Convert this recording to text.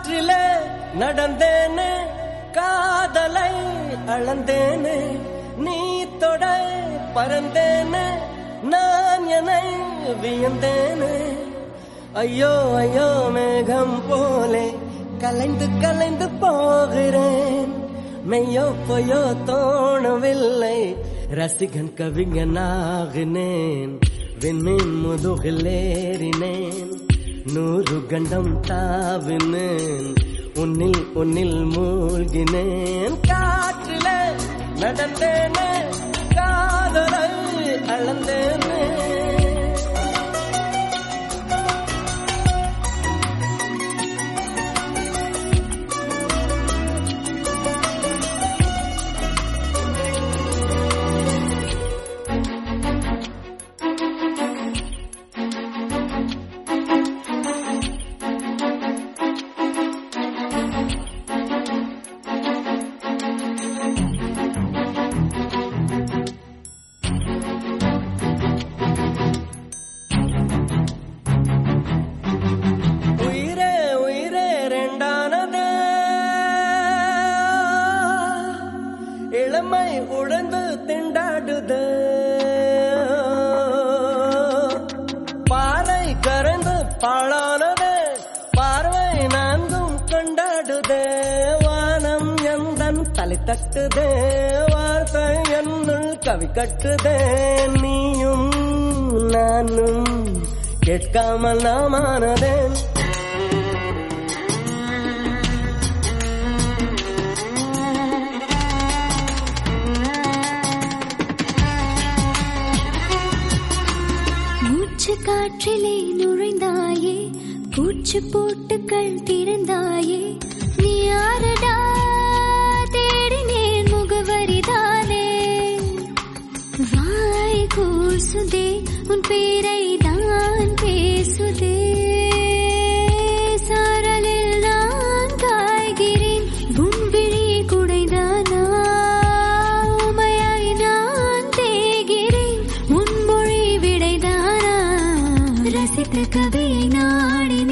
காற்றிலே நடந்தேனே காதலை அளந்தேனே நீ தொட பறந்தேனே நான் என்னை வியந்தேனே ஐயோ ஐயோ மேகம் போலே கலைந்து கலைந்து போகிறேன் மெய்யோ பொய்யோ தோணவில்லை ரசிகன் கவிஞனாகினேன் விண்மீன் முதுகிலேறினேன் நூறு கண்டம் தாவினேன் உன்னில் உன்னில் மூழ்கினேன் காற்றிலே நடந்தேனே காதலை அளந்தேனே உயிரே உயிரே ரெண்டானதே இளமை உழந்து திண்டாடுது பாறை கரைந்து பாழானது பார்வை நான்கும் கொண்டாடுதே வானம் எந்தன் தலை தட்டுதே வார்த்தை என்னுள் கவி கட்டுதே நீயும் நானும் கேட்காமல் நாமானதேன் மூச்சு காற்றிலே நுழைந்தாயே பூச்சு போட்டுக்கள் திறந்தாயே நீ யாரடா தேடினேன் முகவரிதானே வாய் கூசுதே உன் பேரை தான் பேசுதே சாரலில் நான் காய்கிறேன் உன் விழி குடைதானா உமையாய் நான் தேகிறேன் உன் மொழி விடைதானா ரசித்த கவியை நாடி